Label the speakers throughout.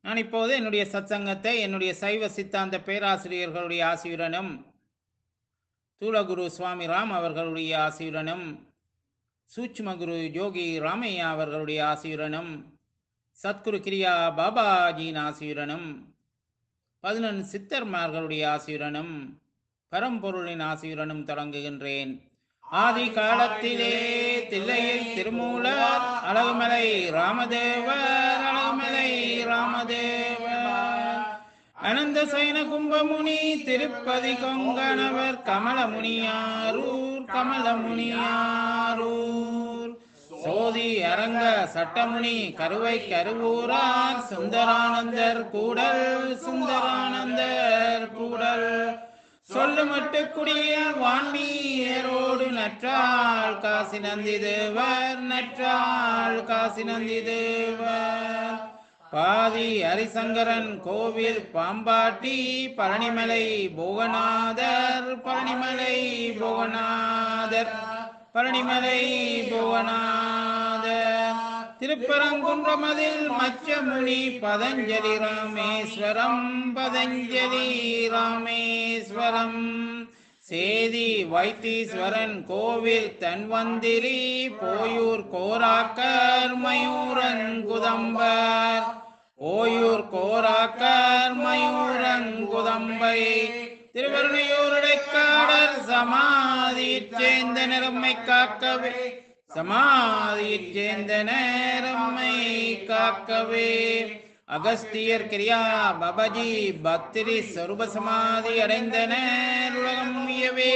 Speaker 1: நான் இப்போது என்னுடைய சத்சங்கத்தை என்னுடைய சைவ சித்தாந்த பேராசிரியர்களுடைய ஆசியுடனும் தூளகுரு சுவாமி ராம் அவர்களுடைய ஆசியுடனும் சூட்சுமகுரு யோகி ராமையா அவர்களுடைய ஆசியுடனும் சத்குரு கிரியா பாபாஜியின் ஆசியுடனும் பதினொன்று சித்தர்மார்களுடைய ஆசியுடனும் பரம்பொருளின் ஆசியுடனும் தொடங்குகின்றேன் ஆதி காலத்திலே தில்லையில் திருமூலர் அழகுமலை ராமதேவர் அழகுமலை ராமதேவர் அனந்த சைன கும்பமுனி திருப்பதி கொங்கணவர் கமலமுனியாரூர் கமலமுனியாரூர் சோதி அரங்க சட்டமுனி கருவை கருவூரார் சுந்தரானந்தர் கூடல் சுந்தரானந்தர் கூடல் சொல்லுமட்டு குடியில் வான்மீரோடு நற்றாள் காசி நந்தி தேவர் நற்றாள் காசி நந்தி தேவர் பாதி ஹரிசங்கரன் கோவில் பாம்பாட்டி பழனிமலை போகநாதர் பழனிமலை போகநாதர் பழனிமலை புவனாதர் திருப்பரங்குன்றமதில் மச்சமுனி பதஞ்சலி ராமேஸ்வரம் பதஞ்சலி ராமேஸ்வரம் சேதி வைத்தீஸ்வரன் கோவில் தன்வந்திரி போயூர் கோராக்கர் மயூரங்குதம்பர் ஓயூர் கோராக்கர் மயூரங்குதம்பை திருவருணையூருடைக்காடர் சமாதியிற் சேர்ந்த நிறம்மை காக்கவே சமாதியிற் சேர்ந்த நேரம்மை காக்கவே அகஸ்தியர் கிரியா பபஜி பக்திரி சொருப சமாதி அடைந்தனர் உலகம் உயவே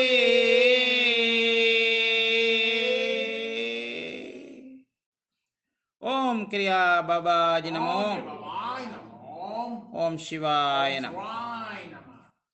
Speaker 1: ஓம் கிரியா பாபாஜி நமோ
Speaker 2: சிவாய நமோ
Speaker 1: ஓம் சிவாய நம
Speaker 2: சிவாய நம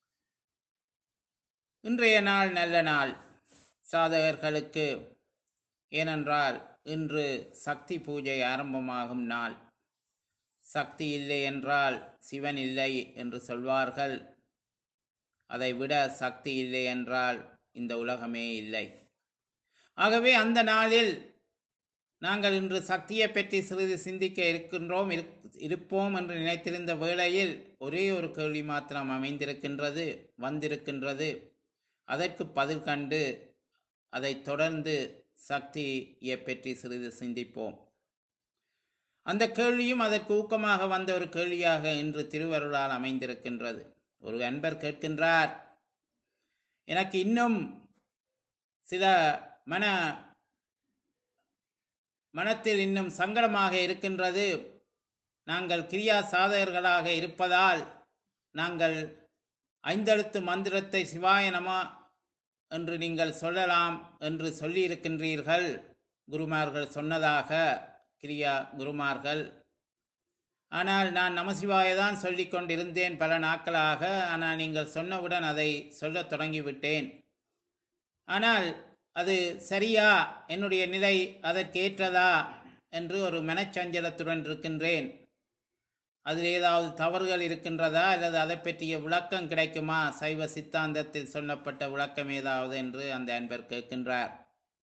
Speaker 1: இன்றைய நாள் நல்ல நாள் சாதகர்களுக்கு ஏனென்றால் இன்று சக்தி பூஜை ஆரம்பமாகும் நாள் சக்தி இல்லை என்றால் சிவன் இல்லை என்று சொல்வார்கள் அதை விட சக்தி இல்லை என்றால் இந்த உலகமே இல்லை ஆகவே அந்த நாளில் நாங்கள் இன்று சக்தியை பற்றி சிறிது சிந்திக்க இருக்கின்றோம் இருப்- இருப்போம் என்று நினைத்திருந்த வேளையில் ஒரே ஒரு கேள்வி மாத்திரம் அமைந்திருக்கின்றது வந்திருக்கின்றது அதற்கு பதில் கண்டு அதைத் தொடர்ந்து சக்தியை பற்றி சிறிது சிந்திப்போம் அந்த கேள்வியும் அதற்கு ஊக்கமாக வந்த ஒரு கேள்வியாக இன்று திருவருளால் அமைந்திருக்கின்றது ஒரு அன்பர் கேட்கின்றார் எனக்கு இன்னும் சில மன மனத்தில் இன்னும் சங்கடமாக இருக்கின்றது நாங்கள் கிரியா சாதகர்களாக இருப்பதால் நாங்கள் ஐந்தெழுத்து மந்திரத்தை சிவாய நம என்று நீங்கள் சொல்லலாம் என்று சொல்லியிருக்கின்றீர்கள் குருமார்கள் சொன்னதாக கிரியா குருமார்கள் ஆனால் நான் நமசிவாய தான் சொல்லிக் கொண்டிருந்தேன் பல நாட்களாக ஆனால் நீங்கள் சொன்னவுடன் அதை சொல்லத் தொடங்கிவிட்டேன் ஆனால் அது சரியா என்னுடைய நிலை அதற்கு ஏற்றதா என்று ஒரு மனச்சஞ்சலத்துடன் இருக்கின்றேன் அதில் ஏதாவது தவறுகள் இருக்கின்றதா அல்லது அதை பற்றிய விளக்கம் கிடைக்குமா சைவ சித்தாந்தத்தில் சொல்லப்பட்ட விளக்கம் ஏதாவது என்று அந்த அன்பர் கேட்கின்றார்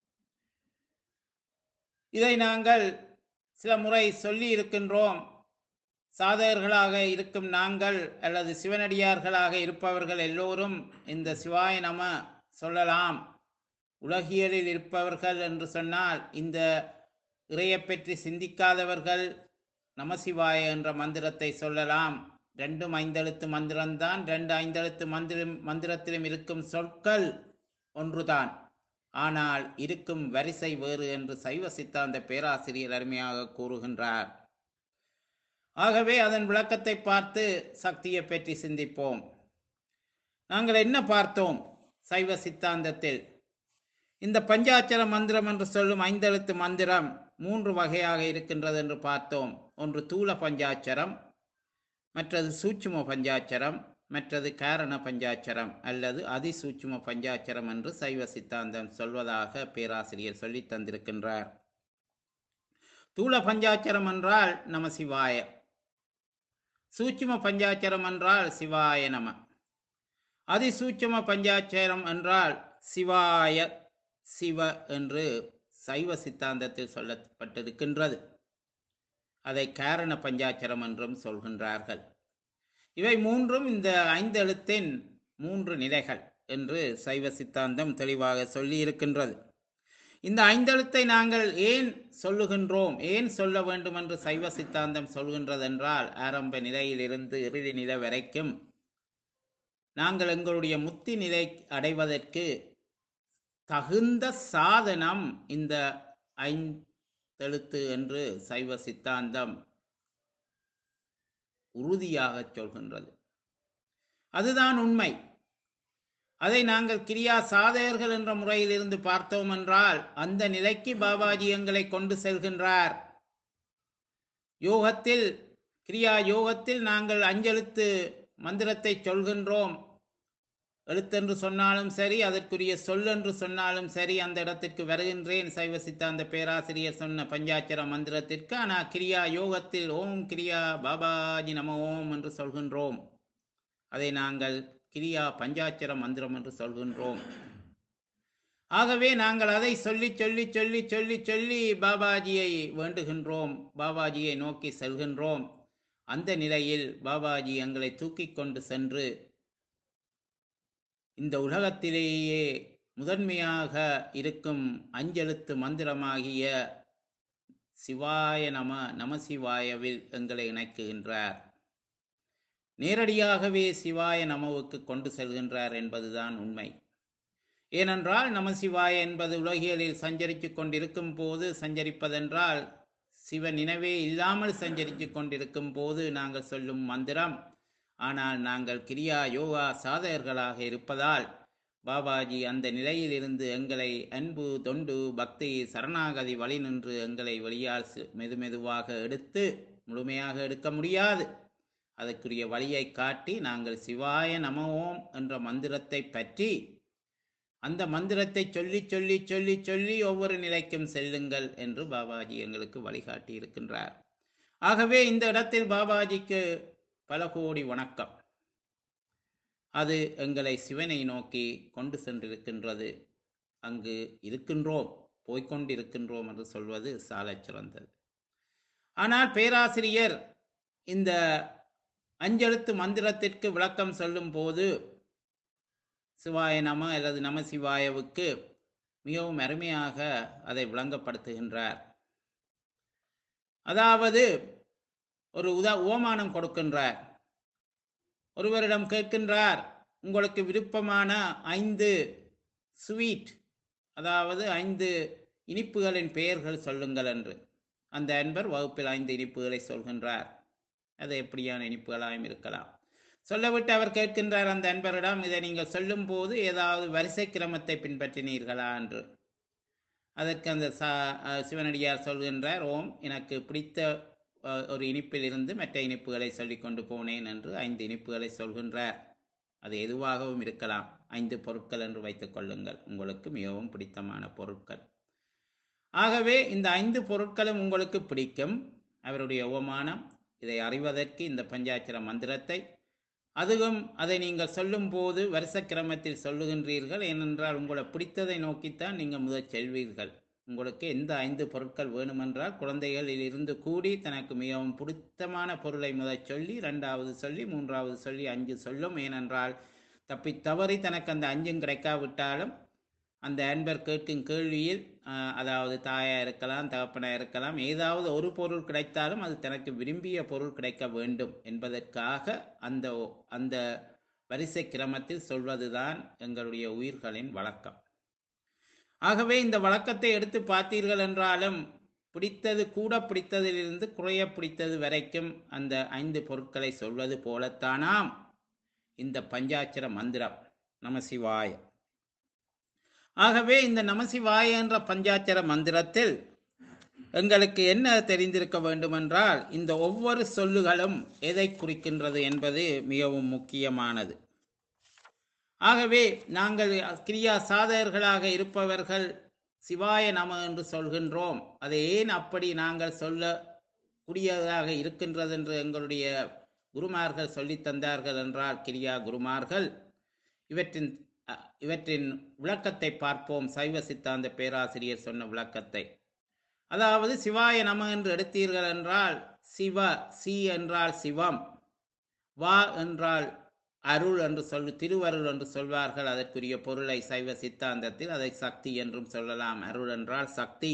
Speaker 1: இதை நாங்கள் சில முறை சொல்லி இருக்கின்றோம் சாதகர்களாக இருக்கும் நாங்கள் அல்லது சிவனடியார்களாக இருப்பவர்கள் எல்லோரும் இந்த சிவாய நம சொல்லலாம் உலகியலில் இருப்பவர்கள் என்று சொன்னால் இந்த இறையைப் பற்றி சிந்திக்காதவர்கள் நமசிவாய என்ற மந்திரத்தை சொல்லலாம் ரெண்டும் ஐந்தெழுத்து மந்திரம்தான் ரெண்டு ஐந்தெழுத்து மந்திரம் மந்திரத்திலும் இருக்கும் சொற்கள் ஒன்றுதான் ஆனால் இருக்கும் வரிசை வேறு என்று சைவ சித்தாந்த பேராசிரியர் அருமையாக கூறுகின்றார் ஆகவே அதன் விளக்கத்தை பார்த்து சக்தியை பற்றி சிந்திப்போம் நாங்கள் என்ன பார்த்தோம் சைவ சித்தாந்தத்தில் இந்த பஞ்சாட்சர மந்திரம் என்று சொல்லும் ஐந்தெழுத்து மந்திரம் மூன்று வகையாக இருக்கின்றது என்று பார்த்தோம் ஒன்று தூல பஞ்சாட்சரம் மற்றது சூட்சும பஞ்சாட்சரம் மற்றது காரண பஞ்சாட்சரம் அல்லது அதிசூட்சும பஞ்சாட்சரம் என்று சைவ சித்தாந்தம் சொல்வதாக பேராசிரியர் சொல்லித் தந்திருக்கின்றார் தூல பஞ்சாட்சரம் என்றால் நம சிவாய சூட்சும பஞ்சாட்சரம் என்றால் சிவாய நம அதிசூட்சும பஞ்சாட்சரம் என்றால் சிவாய சிவ என்று சைவ சித்தாந்தத்தில் சொல்லப்பட்டிருக்கின்றது அதை காரண பஞ்சாட்சரம் என்றும் சொல்கின்றார்கள் இவை மூன்றும் இந்த ஐந்து எழுத்தின் மூன்று நிலைகள் என்று சைவ சித்தாந்தம் தெளிவாக சொல்லி இருக்கின்றது இந்த ஐந்தெழுத்தை நாங்கள் ஏன் சொல்லுகின்றோம் ஏன் சொல்ல வேண்டும் என்று சைவ சித்தாந்தம் சொல்கின்றதென்றால் ஆரம்ப நிலையிலிருந்து இறுதி நிலை வரைக்கும் நாங்கள் எங்களுடைய முத்தி நிலை அடைவதற்கு தகுந்த சாதனம் இந்த ஐந்தெழுத்து என்று சைவ சித்தாந்தம் உறுதியாக சொல்கின்றது அதுதான் உண்மை அதை நாங்கள் கிரியா சாதகர்கள் என்ற முறையில் இருந்து பார்த்தோம் என்றால் அந்த நிலைக்கு பாபாஜி எங்களை கொண்டு செல்கின்றார் யோகத்தில் கிரியா யோகத்தில் நாங்கள் அஞ்செழுத்து மந்திரத்தை சொல்கின்றோம் எழுத்தென்று சொன்னாலும் சரி அதற்குரிய சொல் என்று சொன்னாலும் சரி அந்த இடத்திற்கு வருகின்றேன் சைவ சித்தாந்த பேராசிரியர் சொன்ன பஞ்சாட்சர மந்திரத்திற்கு ஆனால் கிரியா யோகத்தில் ஓம் கிரியா பாபாஜி நம ஓம் என்று சொல்கின்றோம் அதை நாங்கள் கிரியா பஞ்சாட்சர மந்திரம் என்று சொல்கின்றோம் ஆகவே நாங்கள் அதை சொல்லி சொல்லி சொல்லி சொல்லி சொல்லி பாபாஜியை வேண்டுகின்றோம் பாபாஜியை நோக்கி செல்கின்றோம் அந்த நிலையில் பாபாஜி எங்களை தூக்கி கொண்டு சென்று இந்த உலகத்திலேயே முதன்மையாக இருக்கும் அஞ்செழுத்து மந்திரமாகிய சிவாய நம நமசிவாயவில் எங்களை இணைக்குகின்றார் நேரடியாகவே சிவாய நமவுக்கு கொண்டு செல்கின்றார் என்பதுதான் உண்மை ஏனென்றால் நமசிவாய என்பது உலகியலில் சஞ்சரித்துக் கொண்டிருக்கும் போது சஞ்சரிப்பதென்றால் சிவ நினைவே இல்லாமல் சஞ்சரித்துக் கொண்டிருக்கும் போது நாங்கள் சொல்லும் மந்திரம் ஆனால் நாங்கள் கிரியா யோகா சாதகர்களாக இருப்பதால் பாபாஜி அந்த நிலையில் இருந்து எங்களை அன்பு தொண்டு பக்தி சரணாகதி வழி நின்று எங்களை வெளியால் மெது மெதுவாக எடுத்து முழுமையாக எடுக்க முடியாது அதற்குரிய வழியை காட்டி நாங்கள் சிவாய நமவோம் என்ற மந்திரத்தை பற்றி அந்த மந்திரத்தை சொல்லி சொல்லி சொல்லி சொல்லி ஒவ்வொரு நிலைக்கும் செல்லுங்கள் என்று பாபாஜி எங்களுக்கு வழிகாட்டி இருக்கின்றார் ஆகவே இந்த இடத்தில் பாபாஜிக்கு பல கோடி வணக்கம் அது எங்களை சிவனை நோக்கி கொண்டு சென்றிருக்கின்றது அங்கு இருக்கின்றோம் போய்கொண்டிருக்கின்றோம் என்று சொல்வது சாலச் சிறந்தது ஆனால் பேராசிரியர் இந்த அஞ்செழுத்து மந்திரத்திற்கு விளக்கம் சொல்லும் போது சிவாய நம அல்லது நம சிவாயவுக்கு மிகவும் அருமையாக அதை விளங்கப்படுத்துகின்றார் அதாவது ஒரு உதா ஓமானம் கொடுக்கின்றார் ஒருவரிடம் கேட்கின்றார் உங்களுக்கு விருப்பமான ஐந்து ஸ்வீட் அதாவது ஐந்து இனிப்புகளின் பெயர்கள் சொல்லுங்கள் என்று அந்த அன்பர் வகுப்பில் ஐந்து இனிப்புகளை சொல்கின்றார் அது எப்படியான இனிப்புகளாயும் இருக்கலாம் சொல்லவிட்டு அவர் கேட்கின்றார் அந்த அன்பரிடம் இதை நீங்கள் சொல்லும் போது ஏதாவது வரிசை கிரமத்தை பின்பற்றினீர்களா என்று அதற்கு அந்த சா சிவனடியார் சொல்கின்றார் ஓம் எனக்கு பிடித்த ஒரு இனிப்பில் இருந்து மற்ற இனிப்புகளை சொல்லிக் கொண்டு போனேன் என்று ஐந்து இனிப்புகளை சொல்கின்றார் அது எதுவாகவும் இருக்கலாம் ஐந்து பொருட்கள் என்று வைத்துக் கொள்ளுங்கள் உங்களுக்கு மிகவும் பிடித்தமான பொருட்கள் ஆகவே இந்த ஐந்து பொருட்களும் உங்களுக்கு பிடிக்கும் அவருடைய ஓமானம் இதை அறிவதற்கு இந்த பஞ்சாட்சர மந்திரத்தை அதுவும் அதை நீங்கள் சொல்லும் போது வருஷ கிரமத்தில் சொல்லுகின்றீர்கள் ஏனென்றால் உங்களை பிடித்ததை நோக்கித்தான் நீங்கள் முதல் செல்வீர்கள் உங்களுக்கு எந்த ஐந்து பொருட்கள் வேணுமென்றால் குழந்தைகளில் இருந்து கூடி தனக்கு மிகவும் பிடித்தமான பொருளை முதல் சொல்லி ரெண்டாவது சொல்லி மூன்றாவது சொல்லி அஞ்சு சொல்லும் ஏனென்றால் தப்பி தவறி தனக்கு அந்த அஞ்சும் கிடைக்காவிட்டாலும் அந்த அன்பர் கேட்கும் கேள்வியில் அதாவது தாயா இருக்கலாம் தகப்பனா இருக்கலாம் ஏதாவது ஒரு பொருள் கிடைத்தாலும் அது தனக்கு விரும்பிய பொருள் கிடைக்க வேண்டும் என்பதற்காக அந்த அந்த வரிசை கிரமத்தில் சொல்வதுதான் எங்களுடைய உயிர்களின் வழக்கம் ஆகவே இந்த வழக்கத்தை எடுத்து பார்த்தீர்கள் என்றாலும் பிடித்தது கூட பிடித்ததிலிருந்து குறைய பிடித்தது வரைக்கும் அந்த ஐந்து பொருட்களை சொல்வது போலத்தானாம் இந்த பஞ்சாட்சர மந்திரம் நமசிவாய ஆகவே இந்த நமசிவாய என்ற பஞ்சாட்சர மந்திரத்தில் எங்களுக்கு என்ன தெரிந்திருக்க வேண்டுமென்றால் இந்த ஒவ்வொரு சொல்லுகளும் எதை குறிக்கின்றது என்பது மிகவும் முக்கியமானது ஆகவே நாங்கள் கிரியா சாதகர்களாக இருப்பவர்கள் சிவாய நம என்று சொல்கின்றோம் அதை ஏன் அப்படி நாங்கள் சொல்ல கூடியதாக இருக்கின்றது என்று எங்களுடைய குருமார்கள் சொல்லித் தந்தார்கள் என்றால் கிரியா குருமார்கள் இவற்றின் இவற்றின் விளக்கத்தை பார்ப்போம் சைவ சித்தாந்த பேராசிரியர் சொன்ன விளக்கத்தை அதாவது சிவாய நம என்று எடுத்தீர்கள் என்றால் சிவ சி என்றால் சிவம் வா என்றால் அருள் என்று சொல்லு திருவருள் என்று சொல்வார்கள் அதற்குரிய பொருளை சைவ சித்தாந்தத்தில் அதை சக்தி என்றும் சொல்லலாம் அருள் என்றால் சக்தி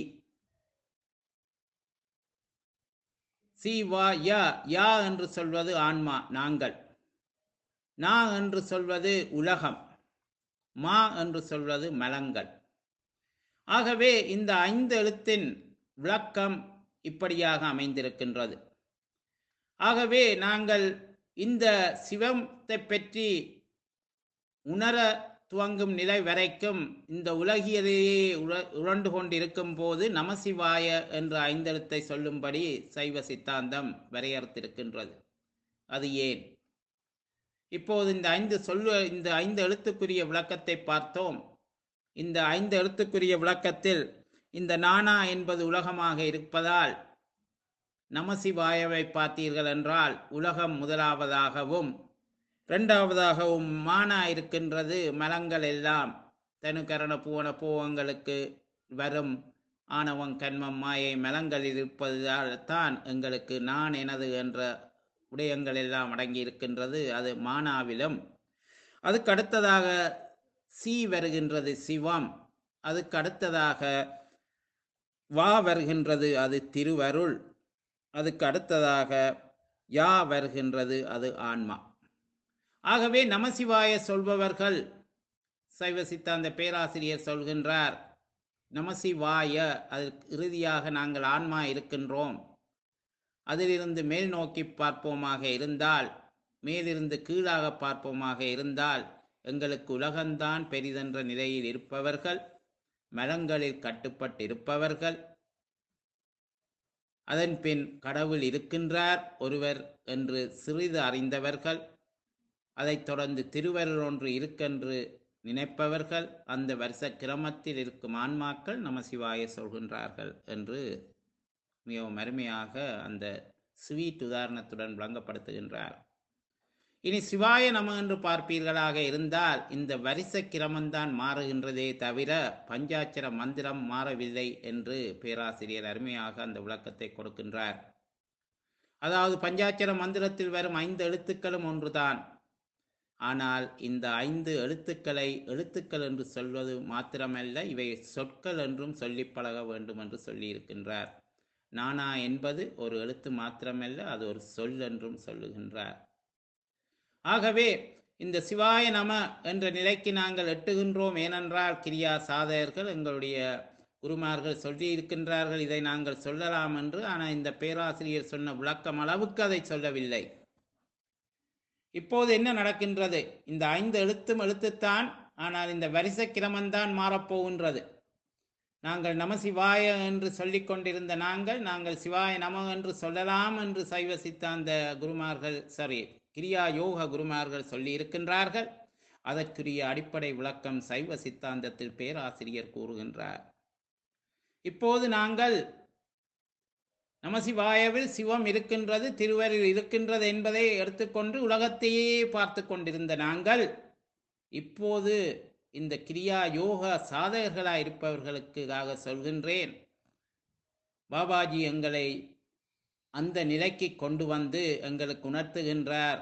Speaker 1: சி வா யா யா என்று சொல்வது ஆன்மா நாங்கள் நா என்று சொல்வது உலகம் மா என்று சொல்வது மலங்கள் ஆகவே இந்த ஐந்து எழுத்தின் விளக்கம் இப்படியாக அமைந்திருக்கின்றது ஆகவே நாங்கள் இந்த சிவத்தை பற்றி உணர துவங்கும் நிலை வரைக்கும் இந்த உலகிலேயே உர- உருண்டு கொண்டிருக்கும் போது நமசிவாய என்ற ஐந்தெழுத்தை சொல்லும்படி சைவ சித்தாந்தம் வரையறுத்திருக்கின்றது அது ஏன் இப்போது இந்த ஐந்து சொல்லு இந்த ஐந்து எழுத்துக்குரிய விளக்கத்தை பார்த்தோம் இந்த ஐந்து எழுத்துக்குரிய விளக்கத்தில் இந்த நானா என்பது உலகமாக இருப்பதால் நமசிவாயவை பார்த்தீர்கள் என்றால் உலகம் முதலாவதாகவும் இரண்டாவதாகவும் மானா இருக்கின்றது மலங்கள் எல்லாம் தனுகரண பூவன பூவங்களுக்கு வரும் ஆணவம் கண்மம் மாயை மலங்களில் இருப்பதால் தான் எங்களுக்கு நான் எனது என்ற விடயங்கள் எல்லாம் அடங்கி இருக்கின்றது அது மானாவிலும் அதுக்கு அடுத்ததாக சி வருகின்றது சிவம் அதுக்கு அடுத்ததாக வா வருகின்றது அது திருவருள் அதுக்கு அடுத்ததாக யா வருகின்றது அது ஆன்மா ஆகவே நமசிவாய சொல்பவர்கள் சைவ சித்தாந்த பேராசிரியர் சொல்கின்றார் நமசிவாய அதற்கு இறுதியாக நாங்கள் ஆன்மா இருக்கின்றோம் அதிலிருந்து மேல் நோக்கி பார்ப்போமாக இருந்தால் மேலிருந்து கீழாக பார்ப்போமாக இருந்தால் எங்களுக்கு உலகம்தான் பெரிதென்ற நிலையில் இருப்பவர்கள் மலங்களில் கட்டுப்பட்டு இருப்பவர்கள் அதன் பின் கடவுள் இருக்கின்றார் ஒருவர் என்று சிறிது அறிந்தவர்கள் அதைத் தொடர்ந்து திருவருள் ஒன்று இருக்கென்று நினைப்பவர்கள் அந்த வருஷ கிரமத்தில் இருக்கும் ஆன்மாக்கள் நமசிவாய சொல்கின்றார்கள் என்று மிகவும் அருமையாக அந்த ஸ்வீட் உதாரணத்துடன் விளங்கப்படுத்துகின்றார் இனி சிவாய நம என்று பார்ப்பீர்களாக இருந்தால் இந்த வரிச கிரமம்தான் மாறுகின்றதே தவிர பஞ்சாட்சர மந்திரம் மாறவில்லை என்று பேராசிரியர் அருமையாக அந்த விளக்கத்தை கொடுக்கின்றார் அதாவது பஞ்சாட்சர மந்திரத்தில் வரும் ஐந்து எழுத்துக்களும் ஒன்றுதான் ஆனால் இந்த ஐந்து எழுத்துக்களை எழுத்துக்கள் என்று சொல்வது மாத்திரமல்ல இவை சொற்கள் என்றும் சொல்லிப் பழக வேண்டும் என்று சொல்லியிருக்கின்றார் நானா என்பது ஒரு எழுத்து மாத்திரமல்ல அது ஒரு சொல் என்றும் சொல்லுகின்றார் ஆகவே இந்த சிவாய நம என்ற நிலைக்கு நாங்கள் எட்டுகின்றோம் ஏனென்றால் கிரியா சாதகர்கள் எங்களுடைய குருமார்கள் சொல்லி இருக்கின்றார்கள் இதை நாங்கள் சொல்லலாம் என்று ஆனால் இந்த பேராசிரியர் சொன்ன விளக்கம் அளவுக்கு அதை சொல்லவில்லை இப்போது என்ன நடக்கின்றது இந்த ஐந்து எழுத்தும் எழுத்துத்தான் ஆனால் இந்த வரிசை கிரமம்தான் மாறப்போகின்றது நாங்கள் நம சிவாய என்று சொல்லிக் கொண்டிருந்த நாங்கள் நாங்கள் சிவாய நம என்று சொல்லலாம் என்று சைவ சித்தாந்த குருமார்கள் சரி கிரியா யோக குருமார்கள் சொல்லி இருக்கின்றார்கள் அதற்குரிய அடிப்படை விளக்கம் சைவ சித்தாந்தத்தில் பேராசிரியர் கூறுகின்றார் இப்போது நாங்கள் நமசிவாயவில் சிவம் இருக்கின்றது திருவரில் இருக்கின்றது என்பதை எடுத்துக்கொண்டு உலகத்தையே பார்த்து கொண்டிருந்த நாங்கள் இப்போது இந்த கிரியா யோக சாதகர்களாக இருப்பவர்களுக்காக சொல்கின்றேன் பாபாஜி எங்களை அந்த நிலைக்கு கொண்டு வந்து எங்களுக்கு உணர்த்துகின்றார்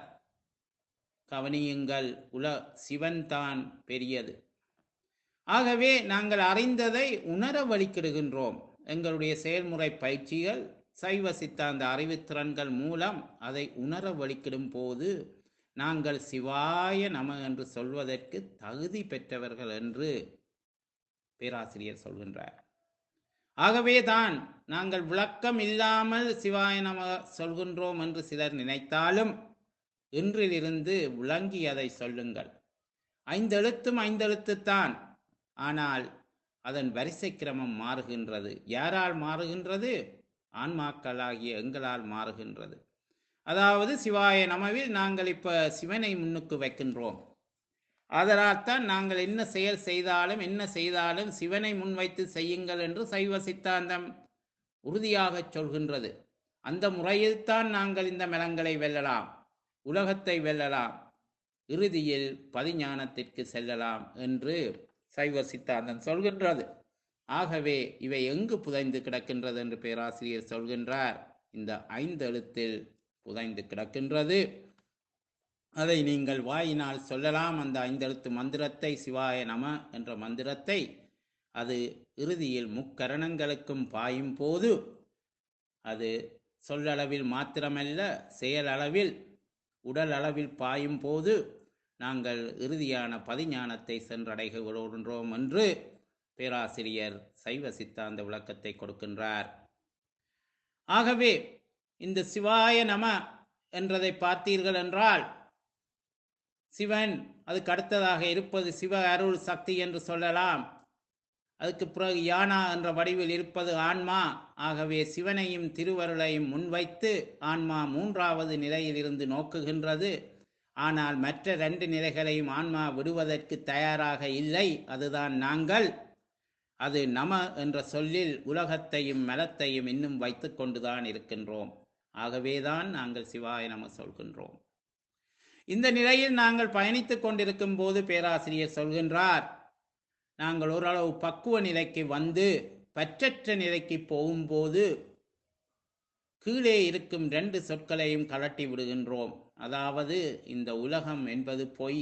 Speaker 1: கவனியுங்கள் உல சிவன்தான் பெரியது ஆகவே நாங்கள் அறிந்ததை உணர வழிக்கிடுகின்றோம் எங்களுடைய செயல்முறை பயிற்சிகள் சைவ சித்தாந்த அறிவுத்திறன்கள் மூலம் அதை உணர வழிக்கிடும் போது நாங்கள் சிவாய நம என்று சொல்வதற்கு தகுதி பெற்றவர்கள் என்று பேராசிரியர் சொல்கின்றார் ஆகவே தான் நாங்கள் விளக்கம் இல்லாமல் சிவாய நம சொல்கின்றோம் என்று சிலர் நினைத்தாலும் இன்றிலிருந்து விளங்கி அதை சொல்லுங்கள் ஐந்தெழுத்தும் ஐந்தெழுத்துத்தான் ஆனால் அதன் வரிசை கிரமம் மாறுகின்றது யாரால் மாறுகின்றது ஆன்மாக்களாகிய எங்களால் மாறுகின்றது அதாவது சிவாய நமவில் நாங்கள் இப்ப சிவனை முன்னுக்கு வைக்கின்றோம் அதனால் தான் நாங்கள் என்ன செயல் செய்தாலும் என்ன செய்தாலும் சிவனை முன்வைத்து செய்யுங்கள் என்று சைவ சித்தாந்தம் உறுதியாக சொல்கின்றது அந்த முறையில்தான் நாங்கள் இந்த மலங்களை வெல்லலாம் உலகத்தை வெல்லலாம் இறுதியில் பதிஞானத்திற்கு செல்லலாம் என்று சைவ சித்தாந்தம் சொல்கின்றது ஆகவே இவை எங்கு புதைந்து கிடக்கின்றது என்று பேராசிரியர் சொல்கின்றார் இந்த ஐந்து எழுத்தில் புதைந்து கிடக்கின்றது அதை நீங்கள் வாயினால் சொல்லலாம் அந்த ஐந்தெழுத்து மந்திரத்தை சிவாய நம என்ற மந்திரத்தை அது இறுதியில் முக்கரணங்களுக்கும் பாயும் போது அது சொல்லளவில் மாத்திரமல்ல செயலளவில் உடல் அளவில் பாயும் போது நாங்கள் இறுதியான பதிஞானத்தை சென்றடைகின்றோம் என்று பேராசிரியர் சைவ சித்தாந்த விளக்கத்தை கொடுக்கின்றார் ஆகவே இந்த சிவாய நம என்றதை பார்த்தீர்கள் என்றால் சிவன் அதுக்கு அடுத்ததாக இருப்பது சிவ அருள் சக்தி என்று சொல்லலாம் அதுக்கு பிறகு யானா என்ற வடிவில் இருப்பது ஆன்மா ஆகவே சிவனையும் திருவருளையும் முன்வைத்து ஆன்மா மூன்றாவது நிலையில் இருந்து நோக்குகின்றது ஆனால் மற்ற ரெண்டு நிலைகளையும் ஆன்மா விடுவதற்கு தயாராக இல்லை அதுதான் நாங்கள் அது நம என்ற சொல்லில் உலகத்தையும் மலத்தையும் இன்னும் வைத்து கொண்டுதான் இருக்கின்றோம் ஆகவேதான் நாங்கள் சிவாய நம சொல்கின்றோம் இந்த நிலையில் நாங்கள் பயணித்துக் கொண்டிருக்கும் போது பேராசிரியர் சொல்கின்றார் நாங்கள் ஓரளவு பக்குவ நிலைக்கு வந்து பற்றற்ற நிலைக்கு போகும்போது கீழே இருக்கும் ரெண்டு சொற்களையும் கலட்டி விடுகின்றோம் அதாவது இந்த உலகம் என்பது பொய்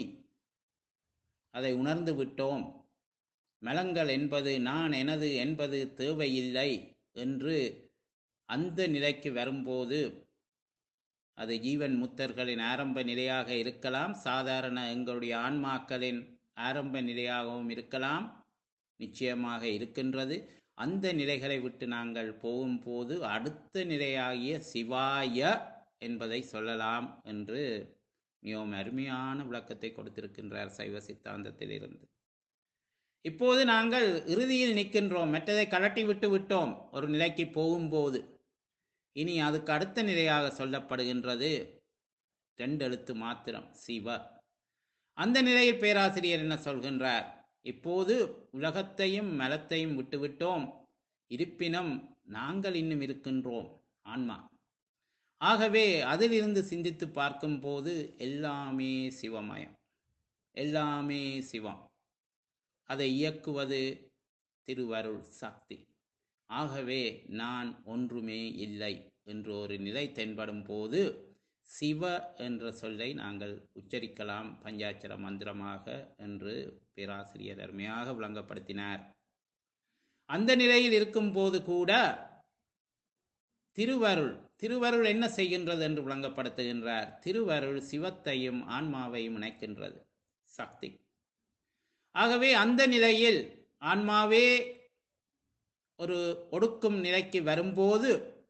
Speaker 1: அதை உணர்ந்து விட்டோம் மலங்கள் என்பது நான் எனது என்பது தேவையில்லை என்று அந்த நிலைக்கு வரும்போது அது ஜீவன் முத்தர்களின் ஆரம்ப நிலையாக இருக்கலாம் சாதாரண எங்களுடைய ஆன்மாக்களின் ஆரம்ப நிலையாகவும் இருக்கலாம் நிச்சயமாக இருக்கின்றது அந்த நிலைகளை விட்டு நாங்கள் போகும்போது அடுத்த நிலையாகிய சிவாய என்பதை சொல்லலாம் என்று மிகவும் அருமையான விளக்கத்தை கொடுத்திருக்கின்றார் சைவ சித்தாந்தத்தில் இருந்து இப்போது நாங்கள் இறுதியில் நிற்கின்றோம் மற்றதை கலட்டி விட்டு விட்டோம் ஒரு நிலைக்கு போகும்போது இனி அதுக்கு அடுத்த நிலையாக சொல்லப்படுகின்றது ரெண்டு எழுத்து மாத்திரம் சிவ அந்த நிலையில் பேராசிரியர் என்ன சொல்கின்றார் இப்போது உலகத்தையும் மலத்தையும் விட்டுவிட்டோம் இருப்பினும் நாங்கள் இன்னும் இருக்கின்றோம் ஆன்மா ஆகவே அதிலிருந்து சிந்தித்து பார்க்கும்போது எல்லாமே சிவமயம் எல்லாமே சிவம் அதை இயக்குவது திருவருள் சக்தி ஆகவே நான் ஒன்றுமே இல்லை என்று ஒரு நிலை தென்படும் போது சிவ என்ற சொல்லை நாங்கள் உச்சரிக்கலாம் பஞ்சாட்சர மந்திரமாக என்று பேராசிரியர் அருமையாக விளங்கப்படுத்தினார் அந்த நிலையில் இருக்கும்போது கூட திருவருள் திருவருள் என்ன செய்கின்றது என்று விளங்கப்படுத்துகின்றார் திருவருள் சிவத்தையும் ஆன்மாவையும் இணைக்கின்றது சக்தி ஆகவே அந்த நிலையில் ஆன்மாவே ஒரு ஒடுக்கும் நிலைக்கு வரும்போது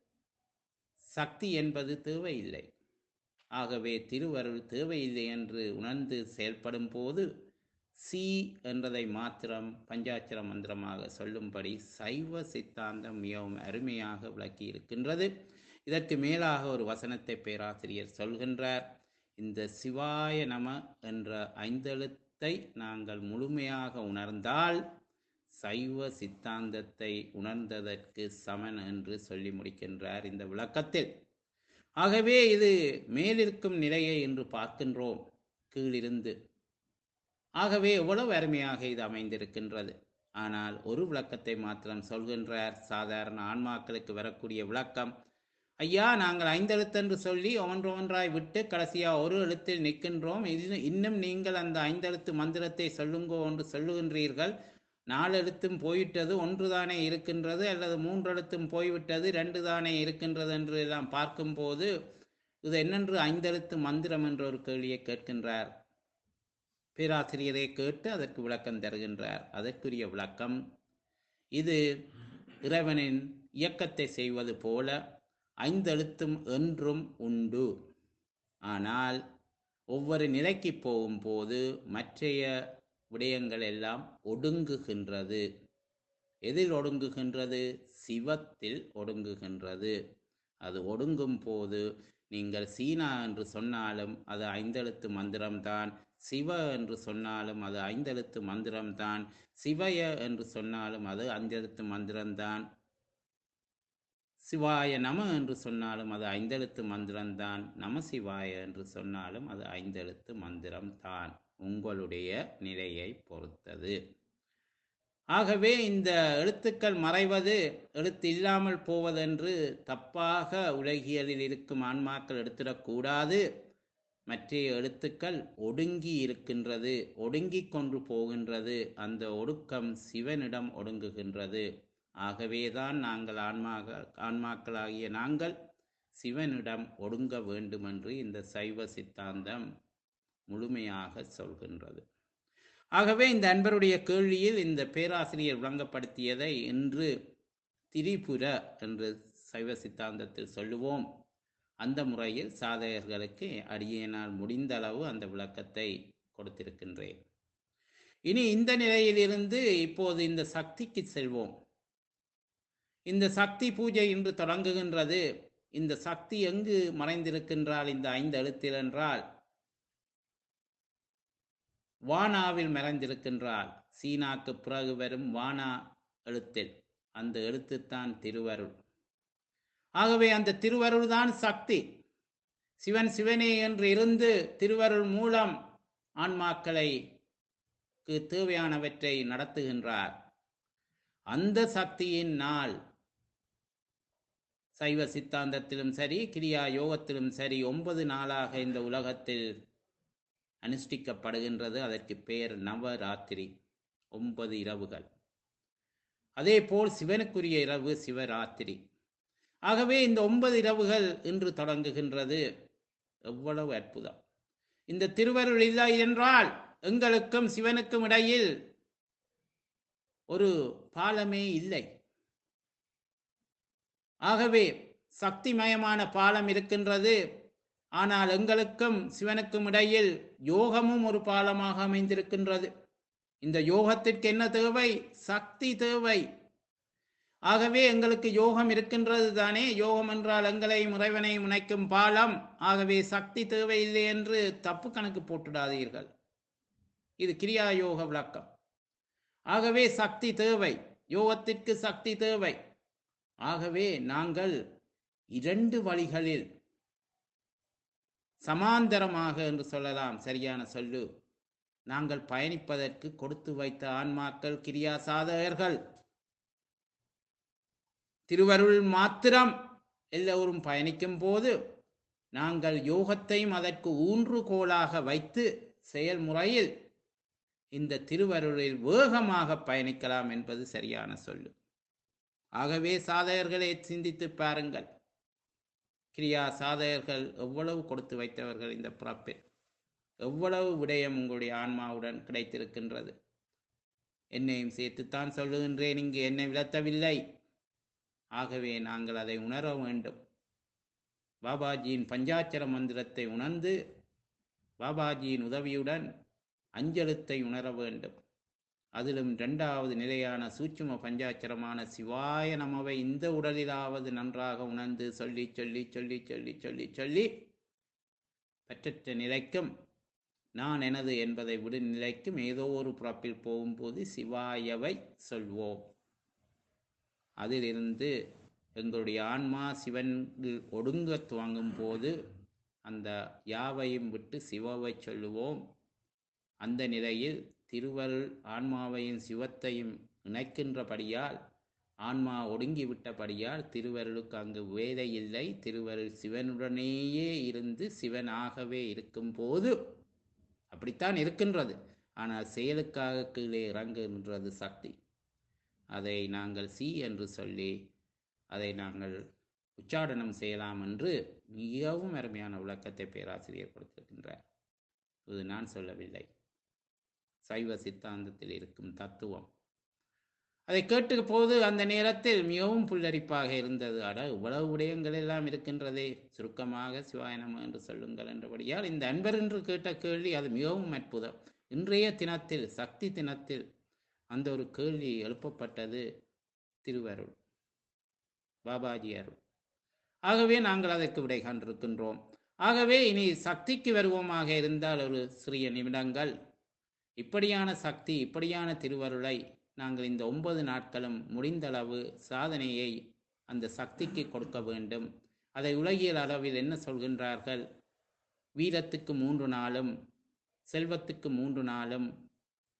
Speaker 1: சக்தி என்பது தேவையில்லை ஆகவே திருவருள் தேவையில்லை என்று உணர்ந்து செயல்படும் போது சி என்றதை மாத்திரம் பஞ்சாட்சர மந்திரமாக சொல்லும்படி சைவ சித்தாந்தம் மிகவும் அருமையாக விளக்கி இருக்கின்றது இதற்கு மேலாக ஒரு வசனத்தை பேராசிரியர் சொல்கின்றார் இந்த சிவாய நம என்ற ஐந்தெழுத்தை நாங்கள் முழுமையாக உணர்ந்தால் சைவ சித்தாந்தத்தை உணர்ந்ததற்கு சமன் என்று சொல்லி முடிக்கின்றார் இந்த விளக்கத்தில் ஆகவே இது மேலிருக்கும் நிலையை என்று பார்க்கின்றோம் கீழிருந்து ஆகவே எவ்வளவு அருமையாக இது அமைந்திருக்கின்றது ஆனால் ஒரு விளக்கத்தை மாத்திரம் சொல்கின்றார் சாதாரண ஆன்மாக்களுக்கு வரக்கூடிய விளக்கம் ஐயா நாங்கள் ஐந்தெழுத்தென்று சொல்லி ஒன்று ஒன்றாய் விட்டு கடைசியா ஒரு எழுத்தில் நிற்கின்றோம் இது இன்னும் நீங்கள் அந்த ஐந்தெழுத்து மந்திரத்தை சொல்லுங்கோ என்று சொல்லுகின்றீர்கள் நாலு எழுத்தும் போயிட்டது ஒன்று தானே இருக்கின்றது அல்லது மூன்று எழுத்தும் போய்விட்டது ரெண்டு தானே இருக்கின்றது என்று எல்லாம் பார்க்கும்போது இது என்னென்று ஐந்தெழுத்து மந்திரம் என்ற ஒரு கேள்வியை கேட்கின்றார் பேராசிரியரை கேட்டு அதற்கு விளக்கம் தருகின்றார் அதற்குரிய விளக்கம் இது இறைவனின் இயக்கத்தை செய்வது போல ஐந்தெழுத்தும் என்றும் உண்டு ஆனால் ஒவ்வொரு நிலைக்கு போகும்போது மற்றைய விடயங்கள் எல்லாம் ஒடுங்குகின்றது எதில் ஒடுங்குகின்றது சிவத்தில் ஒடுங்குகின்றது அது ஒடுங்கும் போது நீங்கள் சீனா என்று சொன்னாலும் அது ஐந்தெழுத்து மந்திரம்தான் சிவ என்று சொன்னாலும் அது ஐந்தெழுத்து மந்திரம்தான் சிவய என்று சொன்னாலும் அது ஐந்தெழுத்து மந்திரம்தான் சிவாய நம என்று சொன்னாலும் அது ஐந்தெழுத்து மந்திரம்தான் நம சிவாய என்று சொன்னாலும் அது ஐந்தெழுத்து மந்திரம்தான் உங்களுடைய நிலையை பொறுத்தது ஆகவே இந்த எழுத்துக்கள் மறைவது எழுத்து இல்லாமல் போவதென்று தப்பாக உலகியலில் இருக்கும் ஆன்மாக்கள் எடுத்திடக்கூடாது மற்ற எழுத்துக்கள் ஒடுங்கி இருக்கின்றது ஒடுங்கிக் கொண்டு போகின்றது அந்த ஒடுக்கம் சிவனிடம் ஒடுங்குகின்றது ஆகவேதான் நாங்கள் ஆன்மாக ஆன்மாக்களாகிய நாங்கள் சிவனிடம் ஒடுங்க வேண்டுமென்று இந்த சைவ சித்தாந்தம் முழுமையாக சொல்கின்றது ஆகவே இந்த அன்பருடைய கேள்வியில் இந்த பேராசிரியர் விளங்கப்படுத்தியதை இன்று திரிபுர என்று சைவ சித்தாந்தத்தில் சொல்லுவோம் அந்த முறையில் சாதகர்களுக்கு அடியேனால் முடிந்த அளவு அந்த விளக்கத்தை கொடுத்திருக்கின்றேன் இனி இந்த நிலையிலிருந்து இப்போது இந்த சக்திக்கு செல்வோம் இந்த சக்தி பூஜை இன்று தொடங்குகின்றது இந்த சக்தி எங்கு மறைந்திருக்கின்றால் இந்த ஐந்து எழுத்தில் என்றால் வானாவில் மறைந்திருக்கின்றாள் சீனாக்கு பிறகு வரும் வானா எழுத்தில் அந்த எழுத்துத்தான் திருவருள் ஆகவே அந்த திருவருள் தான் சக்தி சிவன் சிவனே என்று இருந்து திருவருள் மூலம் ஆன்மாக்களை தேவையானவற்றை நடத்துகின்றார் அந்த சக்தியின் நாள் சைவ சித்தாந்தத்திலும் சரி கிரியா யோகத்திலும் சரி ஒன்பது நாளாக இந்த உலகத்தில் அனுஷ்டிக்கப்படுகின்றது அதற்கு பெயர் நவராத்திரி ஒன்பது இரவுகள் அதே போல் சிவனுக்குரிய இரவு சிவராத்திரி ஆகவே இந்த ஒன்பது இரவுகள் இன்று தொடங்குகின்றது எவ்வளவு அற்புதம் இந்த திருவருள் இல்லை என்றால் எங்களுக்கும் சிவனுக்கும் இடையில் ஒரு பாலமே இல்லை ஆகவே சக்திமயமான பாலம் இருக்கின்றது ஆனால் எங்களுக்கும் சிவனுக்கும் இடையில் யோகமும் ஒரு பாலமாக அமைந்திருக்கின்றது இந்த யோகத்திற்கு என்ன தேவை சக்தி தேவை ஆகவே எங்களுக்கு யோகம் இருக்கின்றது தானே யோகம் என்றால் எங்களையும் இறைவனையும் இணைக்கும் பாலம் ஆகவே சக்தி தேவையில்லை என்று தப்பு கணக்கு போட்டுடாதீர்கள் இது கிரியா யோக விளக்கம் ஆகவே சக்தி தேவை யோகத்திற்கு சக்தி தேவை ஆகவே நாங்கள் இரண்டு வழிகளில் சமாந்தரமாக என்று சொல்லலாம் சரியான சொல்லு நாங்கள் பயணிப்பதற்கு கொடுத்து வைத்த ஆன்மாக்கள் கிரியா சாதகர்கள் திருவருள் மாத்திரம் எல்லோரும் பயணிக்கும் போது நாங்கள் யோகத்தையும் அதற்கு ஊன்றுகோலாக வைத்து செயல்முறையில் இந்த திருவருளில் வேகமாக பயணிக்கலாம் என்பது சரியான சொல்லு ஆகவே சாதகர்களை சிந்தித்து பாருங்கள் கிரியா சாதகர்கள் எவ்வளவு கொடுத்து வைத்தவர்கள் இந்த பிறப்பில் எவ்வளவு விடயம் உங்களுடைய ஆன்மாவுடன் கிடைத்திருக்கின்றது என்னையும் சேர்த்துத்தான் சொல்லுகின்றேன் இங்கு என்னை விளத்தவில்லை ஆகவே நாங்கள் அதை உணர வேண்டும் பாபாஜியின் பஞ்சாட்சர மந்திரத்தை உணர்ந்து பாபாஜியின் உதவியுடன் அஞ்செழுத்தை உணர வேண்டும் அதிலும் இரண்டாவது நிலையான சூட்சும பஞ்சாட்சரமான சிவாய நமவை இந்த உடலிலாவது நன்றாக உணர்ந்து சொல்லி சொல்லி சொல்லி சொல்லி சொல்லி சொல்லி பற்றற்ற நிலைக்கும் நான் எனது என்பதை விடு நிலைக்கும் ஏதோ ஒரு புறப்பில் போகும்போது சிவாயவை சொல்வோம் அதிலிருந்து எங்களுடைய ஆன்மா சிவனில் ஒடுங்க துவங்கும் போது அந்த யாவையும் விட்டு சிவவை சொல்லுவோம் அந்த நிலையில் திருவருள் ஆன்மாவையும் சிவத்தையும் இணைக்கின்றபடியால் ஆன்மா ஒடுங்கி விட்டபடியால் திருவருளுக்கு அங்கு வேலை இல்லை திருவருள் சிவனுடனேயே இருந்து சிவனாகவே இருக்கும் போது அப்படித்தான் இருக்கின்றது ஆனால் செயலுக்காக கீழே இறங்குகின்றது சக்தி அதை நாங்கள் சி என்று சொல்லி அதை நாங்கள் உச்சாடனம் செய்யலாம் என்று மிகவும் அருமையான விளக்கத்தை பேராசிரியர் கொடுத்திருக்கின்றார் இது நான் சொல்லவில்லை சைவ சித்தாந்தத்தில் இருக்கும் தத்துவம் அதை கேட்ட போது அந்த நேரத்தில் மிகவும் புல்லரிப்பாக இருந்தது அட இவ்வளவு விடயங்கள் எல்லாம் இருக்கின்றதே சுருக்கமாக சிவாயனம் என்று சொல்லுங்கள் என்றபடியால் இந்த அன்பர் என்று கேட்ட கேள்வி அது மிகவும் அற்புதம் இன்றைய தினத்தில் சக்தி தினத்தில் அந்த ஒரு கேள்வி எழுப்பப்பட்டது திருவருள் பாபாஜி அருள் ஆகவே நாங்கள் அதற்கு விடை கண்டிருக்கின்றோம் ஆகவே இனி சக்திக்கு வருவோமாக இருந்தால் ஒரு சிறிய நிமிடங்கள் இப்படியான சக்தி இப்படியான திருவருளை நாங்கள் இந்த ஒன்பது நாட்களும் முடிந்தளவு சாதனையை அந்த சக்திக்கு கொடுக்க வேண்டும் அதை உலகியல் அளவில் என்ன சொல்கின்றார்கள் வீரத்துக்கு மூன்று நாளும் செல்வத்துக்கு மூன்று நாளும்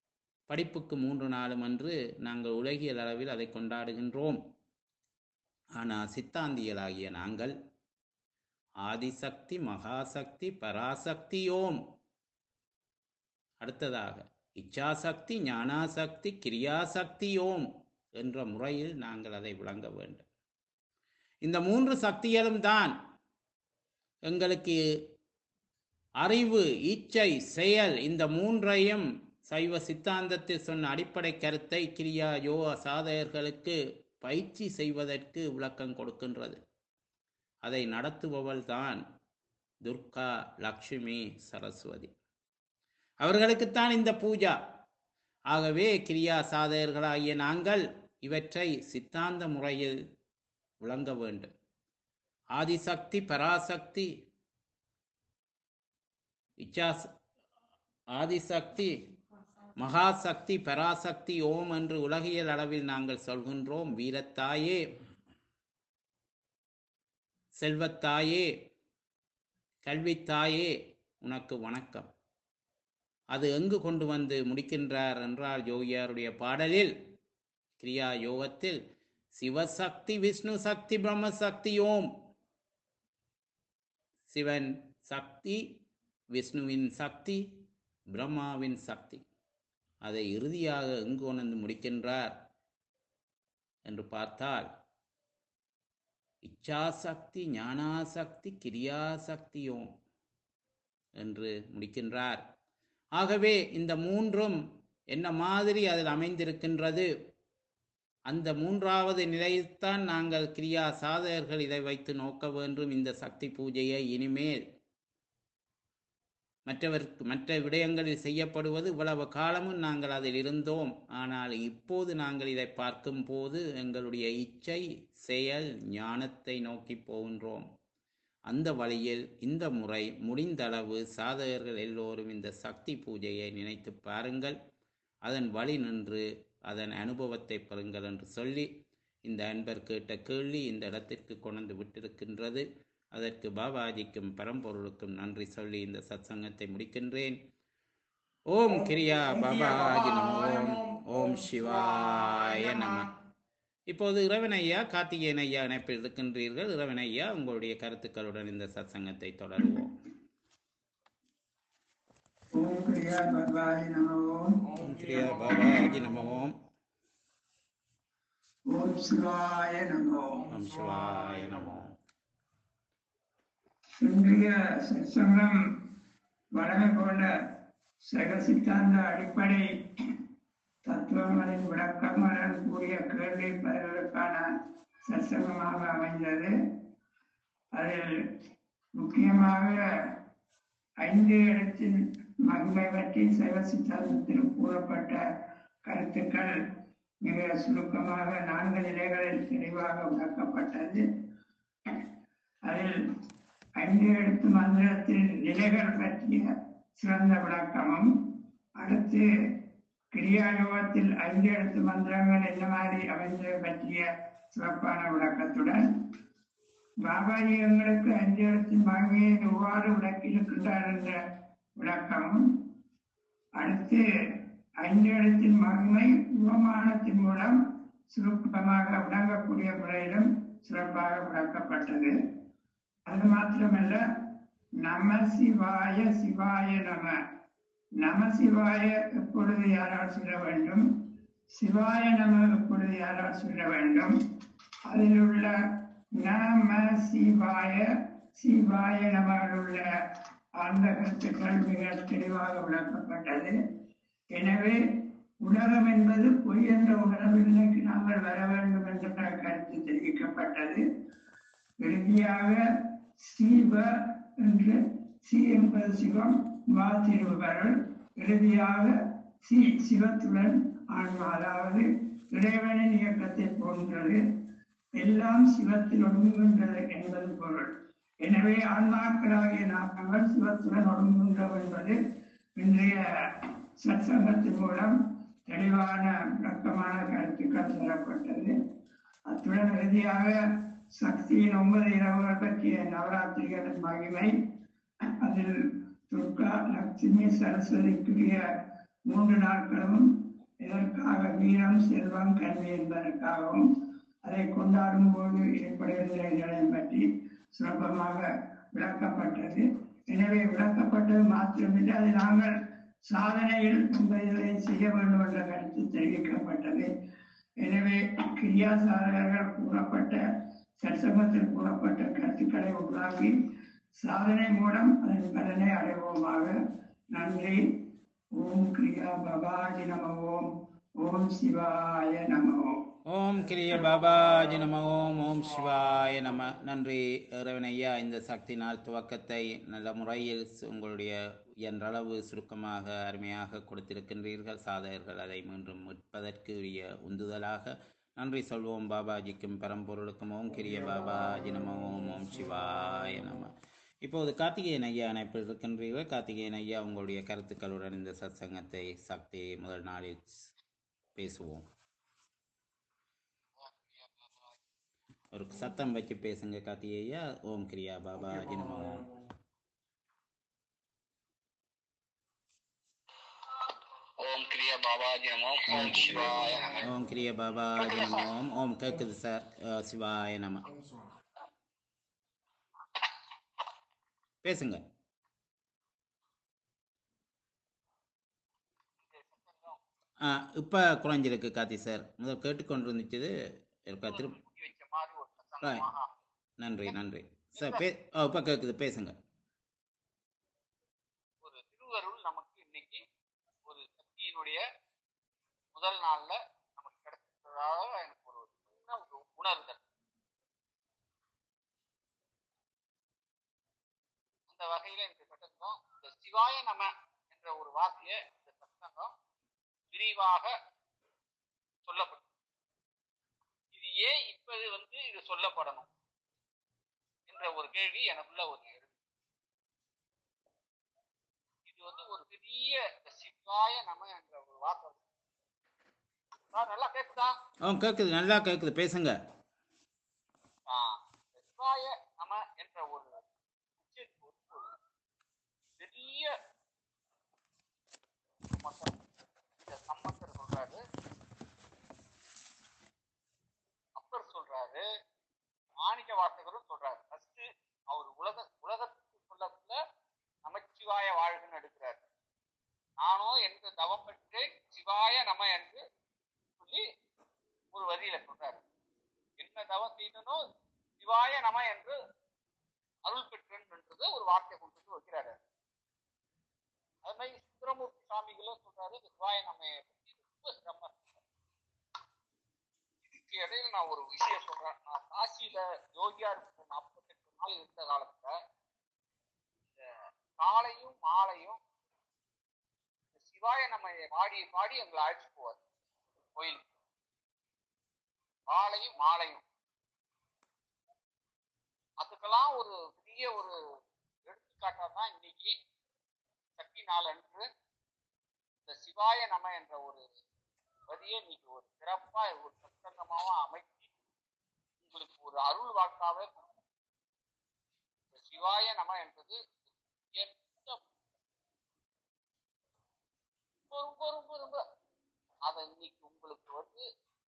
Speaker 1: படிப்புக்கு மூன்று நாளும் என்று நாங்கள் உலகியல் அளவில் அதை கொண்டாடுகின்றோம் ஆனால் சித்தாந்தியலாகிய நாங்கள் ஆதிசக்தி மகாசக்தி பராசக்தி ஓம் அடுத்ததாக இச்சாசக்தி ஞானாசக்தி கிரியாசக்தி ஓம் என்ற முறையில் நாங்கள் அதை விளங்க வேண்டும் இந்த மூன்று சக்திகளும் தான் எங்களுக்கு அறிவு இச்சை செயல் இந்த மூன்றையும் சைவ சித்தாந்தத்தில் சொன்ன அடிப்படை கருத்தை கிரியா யோக சாதகர்களுக்கு பயிற்சி செய்வதற்கு விளக்கம் கொடுக்கின்றது அதை நடத்துபவள் தான் துர்கா லக்ஷ்மி சரஸ்வதி அவர்களுக்குத்தான் இந்த பூஜா ஆகவே கிரியா சாதகர்களாகிய நாங்கள் இவற்றை சித்தாந்த முறையில் விளங்க வேண்டும் ஆதிசக்தி பராசக்தி இச்சாஸ் ஆதிசக்தி மகாசக்தி பராசக்தி ஓம் என்று உலகியல் அளவில் நாங்கள் சொல்கின்றோம் வீரத்தாயே செல்வத்தாயே கல்வித்தாயே உனக்கு வணக்கம் அது எங்கு கொண்டு வந்து முடிக்கின்றார் என்றால் யோகியாருடைய பாடலில் கிரியா யோகத்தில் சிவசக்தி விஷ்ணு சக்தி பிரம்மசக்தி ஓம் சிவன் சக்தி விஷ்ணுவின் சக்தி பிரம்மாவின் சக்தி அதை இறுதியாக எங்கு கொண்டு முடிக்கின்றார் என்று பார்த்தால் இச்சாசக்தி ஞானாசக்தி கிரியாசக்தியோம் என்று முடிக்கின்றார் ஆகவே இந்த மூன்றும் என்ன மாதிரி அதில் அமைந்திருக்கின்றது அந்த மூன்றாவது நிலையில்தான் நாங்கள் கிரியா சாதகர்கள் இதை வைத்து நோக்க வேண்டும் இந்த சக்தி பூஜையை இனிமேல் மற்றவருக்கு மற்ற விடயங்களில் செய்யப்படுவது இவ்வளவு காலமும் நாங்கள் அதில் இருந்தோம் ஆனால் இப்போது நாங்கள் இதை பார்க்கும் போது எங்களுடைய இச்சை செயல் ஞானத்தை நோக்கி போகின்றோம் அந்த வழியில் இந்த முறை முடிந்தளவு சாதகர்கள் எல்லோரும் இந்த சக்தி பூஜையை நினைத்து பாருங்கள் அதன் வழி நின்று அதன் அனுபவத்தை பெறுங்கள் என்று சொல்லி இந்த அன்பர் கேட்ட கேள்வி இந்த இடத்திற்கு கொண்டு விட்டிருக்கின்றது அதற்கு பாபாஜிக்கும் பரம்பொருளுக்கும் நன்றி சொல்லி இந்த சத்சங்கத்தை முடிக்கின்றேன் ஓம் கிரியா பாபாஜி நமோ ஓம் சிவாய நம இப்போது இறைவன் ஐயா கார்த்திகேயன் ஐயா இணைப்பில் இருக்கின்றீர்கள் இறைவன் ஐயா உங்களுடைய கருத்துக்களுடன் இந்த சத்சங்கத்தை தொடருவோம்
Speaker 3: ஓம் கிரியா பகவாய் நமோ
Speaker 1: ஓம் கிரியா பாபாஜி நமோ
Speaker 3: ஓம் சிவாய நமோ
Speaker 1: ஓம் சிவாய நமோ
Speaker 3: இன்றைய சத்சங்கம் வழமை போல சக சித்தாந்த அடிப்படை தத்துவங்களின் விளக்கங்களுடன் கூடிய கேள்வி பதில்களுக்கான சத்சங்கமாக அமைந்தது அதில் முக்கியமாக ஐந்து இடத்தின் மகிமை பற்றி சைவ சித்தாந்தத்தில் கூறப்பட்ட கருத்துக்கள் மிக சுருக்கமாக நான்கு நிலைகளில் தெளிவாக விளக்கப்பட்டது அதில் ஐந்து எழுத்து மந்திரத்தின் நிலைகள் பற்றிய சிறந்த விளக்கமும் அடுத்து கிரியாயோகத்தில் ஐந்து எழுத்து மந்திரங்கள் என்ன மாதிரி அமைந்தது பற்றிய சிறப்பான விளக்கத்துடன் பாபாஜி எங்களுக்கு அஞ்சு எழுத்தின் மகிமையை எவ்வாறு விளக்கியிருக்கின்றார் என்ற விளக்கமும் அடுத்து ஐந்து எழுத்தின் மகிமை உபமானத்தின் மூலம் சுருக்கமாக விளங்கக்கூடிய முறையிலும் சிறப்பாக விளக்கப்பட்டது அது மாத்திரமல்ல நம சிவாய சிவாய நம நம சிவாய எப்பொழுது யாரால் சொல்ல வேண்டும் சிவாய நம எப்பொழுது யாரால் சொல்ல வேண்டும் அதில் உள்ள நம சிவாய சிவாய நமயில் உள்ள அந்த கருத்துக்கள் மிக தெளிவாக விளக்கப்பட்டது எனவே உலகம் என்பது பொய் என்ற உணர்வு நிலைக்கு நாங்கள் வர வேண்டும் என்ற கருத்து தெரிவிக்கப்பட்டது இறுதியாக சீவ என்று சி என்பது சிவம் வா திருவருள் இறுதியாக சி சிவத்துடன் ஆன்மா அதாவது இறைவனின் இயக்கத்தை போன்றது எல்லாம் சிவத்தில் ஒடுங்குகின்றது என்பது பொருள் எனவே ஆன்மாக்களாகிய நாங்கள் சிவத்துடன் ஒடுங்குகின்றோம் என்பது இன்றைய சத்சங்கத்தின் மூலம் தெளிவான விளக்கமான கருத்துக்கள் தரப்பட்டது அத்துடன் இறுதியாக சக்தியின் ஒன்பது இரவுகள் பற்றிய நவராத்திரிகளின் மகிமை அதில் துர்கா லட்சுமி சரஸ்வதிக்குரிய மூன்று நாட்களும் இதற்காக வீரம் செல்வம் கல்வி என்பதற்காகவும் அதை கொண்டாடும் போது ஏற்படுகின்ற நிலையை பற்றி சுலபமாக விளக்கப்பட்டது எனவே விளக்கப்பட்டது மாத்திரமில்லை அதை நாங்கள் சாதனையில் முன்பதிலை செய்ய வேண்டும் என்ற கருத்து தெரிவிக்கப்பட்டது எனவே கிரியா சாதகர்கள் கூறப்பட்ட சற்சங்கத்தில் கூறப்பட்ட கருத்துக்களை உருவாக்கி சாதனை மூலம் அதன் பலனை அடைவோமாக நன்றி ஓம் கிரியா பபாஜி நம ஓம் ஓம் சிவாய நம ஓம்
Speaker 1: ஓம் கிரிய பாபாஜி நம ஓம் ஓம் சிவாய நம நன்றி இறைவன் ஐயா இந்த சக்தி நாள் துவக்கத்தை நல்ல முறையில் சு- உங்களுடைய இயன்றளவு சுருக்கமாக அருமையாக கொடுத்திருக்கின்றீர்கள் சாதகர்கள் அதை மீண்டும் மீட்பதற்கு உரிய உந்துதலாக நன்றி சொல்வோம் பாபாஜிக்கும் பரம்பொருளுக்கும் ஓம் கிரிய பாபாஜி நம ஓம் ஓம் சிவாய நம இப்போது கார்த்திகேயன் ஐயா இணைப்பில் இருக்கின்றீர்கள் கார்த்திகேயன் ஐயா உங்களுடைய கருத்துக்களுடன் இந்த சத்சங்கத்தை சக்தி முதல் நாளில் பேசுவோம் ஒரு சத்தம் வச்சு பேசுங்க கார்த்திகேயா ஓம் கிரியா பாபா நம ஓம்
Speaker 4: ஓம் கிரியா பாபாஜி நமோ ஓம் சிவாய நம
Speaker 1: ஓம் கிரியா பாபா நம ஓம் ஓம் கேட்குது சார் அஹ், சிவாய நம பேசுங்க ஆ இப்போ குறைஞ்சிருக்கு கார்த்தி சார் முதல் கேட்டுக்கொண்டு இருந்துச்சு இருக்கா திரும்ப
Speaker 4: தூக்கி வச்ச மாதிரி ஒரு சத்தமாக
Speaker 1: நன்றி நன்றி சார் பே ஓ இப்போ கேட்குது பேசுங்க
Speaker 4: ஒரு திருவருள் நமக்கு இன்னைக்கு ஒரு சக்தியினுடைய முதல் நாள்ல நமக்கு கிடைச்சதாக எனக்கு ஒரு சின்ன ஒரு உணர்தல் அந்த வகையில எனக்கு சட்டங்கம் இந்த சிவாய நம என்ற ஒரு வார்த்தையை இந்த சட்டங்கம் விரிவாக சொல்லப்படும் இது ஏன் இப்பது வந்து இது சொல்லப்படணும் என்ற ஒரு கேள்வி எனக்குள்ள ஒரு எழுது இது வந்து ஒரு பெரிய இந்த சிவாய நம என்ற ஒரு வார்த்தை இருக்கு. ஆ, நல்லா கேக்குதா
Speaker 1: ஓ கேட்குது நல்லா கேட்குது பேசுங்க
Speaker 4: ஆ, இந்த சிவாய நம என்ற ஒரு உச்சரிப்பு வந்து ஒரு பெரிய மந்திரம். இந்த சம்பந்தர் சொல்றாரு அப்பர் சொல்றாரு மாணிக்க வாசகரும் சொல்றாரு ஃபர்ஸ்ட் அவர் உலக உலகத்துக்கு சொல்லக்குள்ள நமச்சிவாய வாழ்கன்னு எடுக்கிறார் நானோ என்று தவம் பெற்றேன் சிவாய நம என்று சொல்லி ஒரு வரியில சொல்றாரு என்ன தவம் செய்தனோ சிவாய நம என்று அருள் பெற்றேன்ன்றது ஒரு வார்த்தை கொடுத்துட்டு வைக்கிறாரு அது மாதிரி சுந்தரமூர்த்தி சாமிகளும் சொல்றாரு இந்த சிவாய நமையை பத்தி ரொம்ப சிரமம் இதுக்கு இடையில நான் ஒரு விஷயம் சொல்றேன் நான் காசியில யோகியா இருக்கும் நாற்பத்தெட்டு நாள் இருந்த காலத்துல இந்த காலையும் மாலையும் இந்த சிவாய நமையை பாடி பாடி எங்களை அழைச்சு போவார் கோயிலுக்கு காலையும் மாலையும் அதுக்கெல்லாம் ஒரு பெரிய ஒரு எடுத்துக்காட்டா தான் இன்னைக்கு சக்தி நாள் அன்று இந்த சிவாய நம என்ற ஒரு வரியை இன்னைக்கு ஒரு சிறப்பா ஒரு சத்தங்கமாக அமைச்சு உங்களுக்கு ஒரு அருள் வாக்காவே கொடுக்கும். இந்த சிவாய நம என்பது உயர்ந்த ரொம்ப ரொம்ப ரொம்ப ரொம்ப அதை இன்னைக்கு உங்களுக்கு வந்து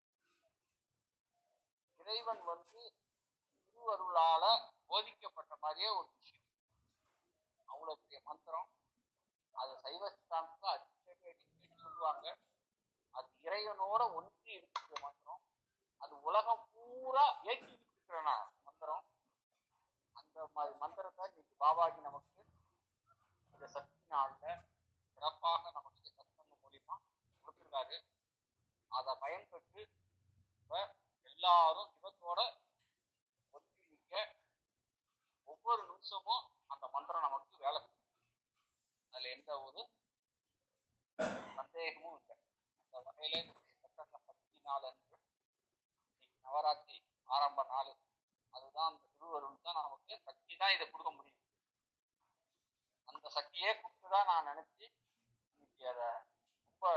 Speaker 4: இறைவன் வந்து திருவருளால போதிக்கப்பட்ட மாதிரியே ஒரு விஷயம் அவ்வளவு பெரிய மந்திரம் அது சைவ சித்தாந்தத்துல அடிக்கடி அடிக்கடி சொல்லுவாங்க அது இறைவனோட ஒன்றி இருக்கிற மந்திரம் அது உலகம் பூரா ஏற்றி இருக்கிற மந்திரம் அந்த மாதிரி மந்திரத்தை இன்னைக்கு பாபாஜி நமக்கு இந்த சக்தி நாள்ல சிறப்பாக நமக்கு சத்தம் மூலியமா கொடுத்திருக்காரு அதை பயன்பெற்று இப்ப எல்லாரும் சிவத்தோட ஒத்தி நிற்க ஒவ்வொரு நிமிஷமும் அந்த மந்திரம் நமக்கு வேலை செய்யும். அதுல எந்த ஒரு சந்தேகமும் இல்லை அந்த வகையில சத்தங்க சக்தி நாள் அன்று இன்னைக்கு நவராத்திரி ஆரம்ப நாள் அதுதான் அந்த திருவருள் தான் நமக்கு சக்தி தான் இதை கொடுக்க முடியும் அந்த சக்தியே கொடுத்துதான் நான் நினைச்சு இன்னைக்கு அதை ரொம்ப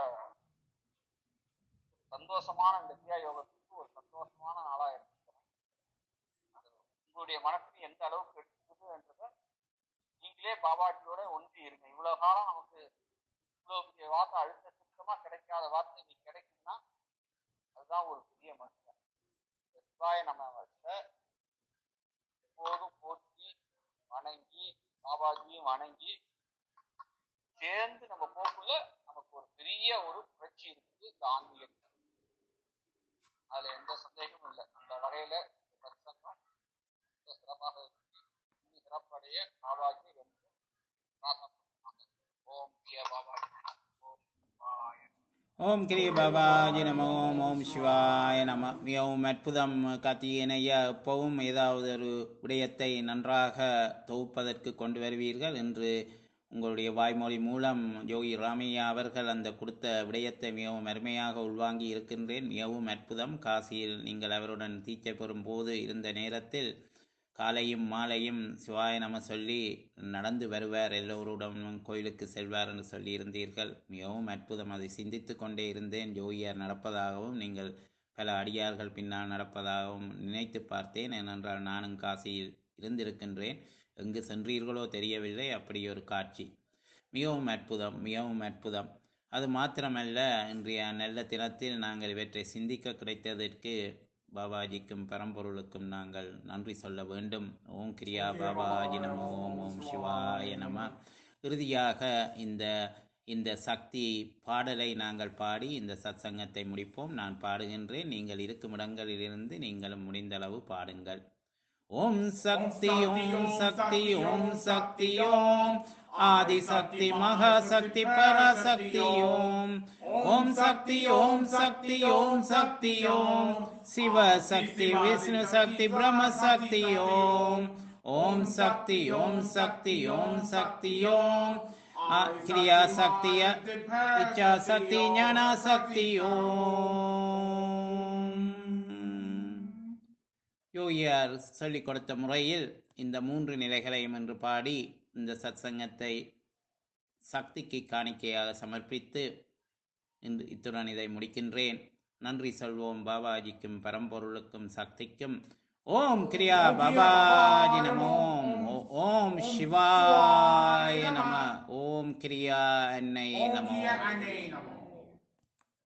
Speaker 4: சந்தோஷமான இந்த கிரியா யோகத்துக்கு ஒரு சந்தோஷமான நாளா இருக்கிறேன் அது உங்களுடைய மனசுக்கு எந்த அளவுக்கு எடுத்துக்குது என்றதை நீங்களே பாபாஜியோட ஒன்றி இருங்க இவ்வளவு காலம் நமக்கு இவ்வளவு பெரிய வார்த்தை அழுத்த சுத்தமா கிடைக்காத வார்த்தை நீ கிடைக்கும்னா அதுதான் ஒரு பெரிய மனுஷன் இந்த சிவாய நம்ம எப்போதும் போற்றி வணங்கி பாபாஜியும் வணங்கி சேர்ந்து நம்ம போக்குள்ள நமக்கு ஒரு பெரிய ஒரு புரட்சி இருக்குது இந்த ஆன்மீகத்தில் அதுல எந்த சந்தேகமும் இல்லை அந்த வகையில இந்த சத்சங்கம் மிக சிறப்பாக இருக்கு இன்னும் சிறப்படைய பாபாஜி என்று பிரார்த்தனை பண்ணுவாங்க ஓம் பிரிய பாபாஜி ஓம் சிவாய
Speaker 1: ஓம் கிரிய பாபாஜி நம ஓம் ஓம் சிவாய நம மிகவும் அற்புதம் கார்த்திகேயனையா எப்பவும் ஏதாவது ஒரு விடயத்தை நன்றாக தொகுப்பதற்கு கொண்டு வருவீர்கள் என்று உங்களுடைய வாய்மொழி மூலம் யோகி ராமையா அவர்கள் அந்த கொடுத்த விடயத்தை மிகவும் அருமையாக உள்வாங்கி இருக்கின்றேன் மிகவும் அற்புதம் காசியில் நீங்கள் அவருடன் தீட்சை பெறும் போது இருந்த நேரத்தில் காலையும் மாலையும் சிவாய நம சொல்லி நடந்து வருவார் எல்லோருடனும் கோயிலுக்கு செல்வார் என்று சொல்லி இருந்தீர்கள் மிகவும் அற்புதம் அதை சிந்தித்து கொண்டே இருந்தேன் ஜோகியார் நடப்பதாகவும் நீங்கள் பல அடியார்கள் பின்னால் நடப்பதாகவும் நினைத்து பார்த்தேன் ஏனென்றால் நானும் காசியில் இருந்திருக்கின்றேன் எங்கு சென்றீர்களோ தெரியவில்லை அப்படி ஒரு காட்சி மிகவும் அற்புதம் மிகவும் அற்புதம் அது மாத்திரமல்ல இன்றைய நல்ல தினத்தில் நாங்கள் இவற்றை சிந்திக்க கிடைத்ததற்கு பாபாஜிக்கும் பரம்பொருளுக்கும் நாங்கள் நன்றி சொல்ல வேண்டும் ஓம் கிரியா பாபாஜி நம ஓம் ஓம் சிவாய நம இறுதியாக இந்த இந்த சக்தி பாடலை நாங்கள் பாடி இந்த சத்சங்கத்தை முடிப்போம் நான் பாடுகின்றேன் நீங்கள் இருக்கும் இடங்களிலிருந்து நீங்களும் முடிந்தளவு பாடுங்கள் ஓம் சக்தி ஓம் சக்தி ஓம் சக்தி ஓம் ஆதிசக்தி மகாசக்தி பராசக்தி ஓம் ஓம் சக்தி ஓம் சக்தி ஓம் சக்தி ஓம் சிவசக்தி விஷ்ணு சக்தி பிரம்ம சக்தி ஓம் ஓம் சக்தி ஓம் சக்தி ஓம் சக்தி ஓம் ஆ, கிரியா சக்தி இச்சா சக்தி ஞான சக்தி ஓம் யோகியார் சொல்லிக் கொடுத்த முறையில் இந்த மூன்று நிலைகளையும் என்று பாடி இந்த சத்சங்கத்தை சக்திக்கு காணிக்கையாக சமர்ப்பித்து இன்று இத்துடன் இதை முடிக்கின்றேன் நன்றி சொல்வோம் பாபாஜிக்கும் பரம்பொருளுக்கும் சக்திக்கும் ஓம் கிரியா பாபாஜி நமோ ஓ- ஓம் சிவாய நம ஓம் கிரியா அன்னை நமோ
Speaker 2: ஓம் கிரிய அன்னை நமோ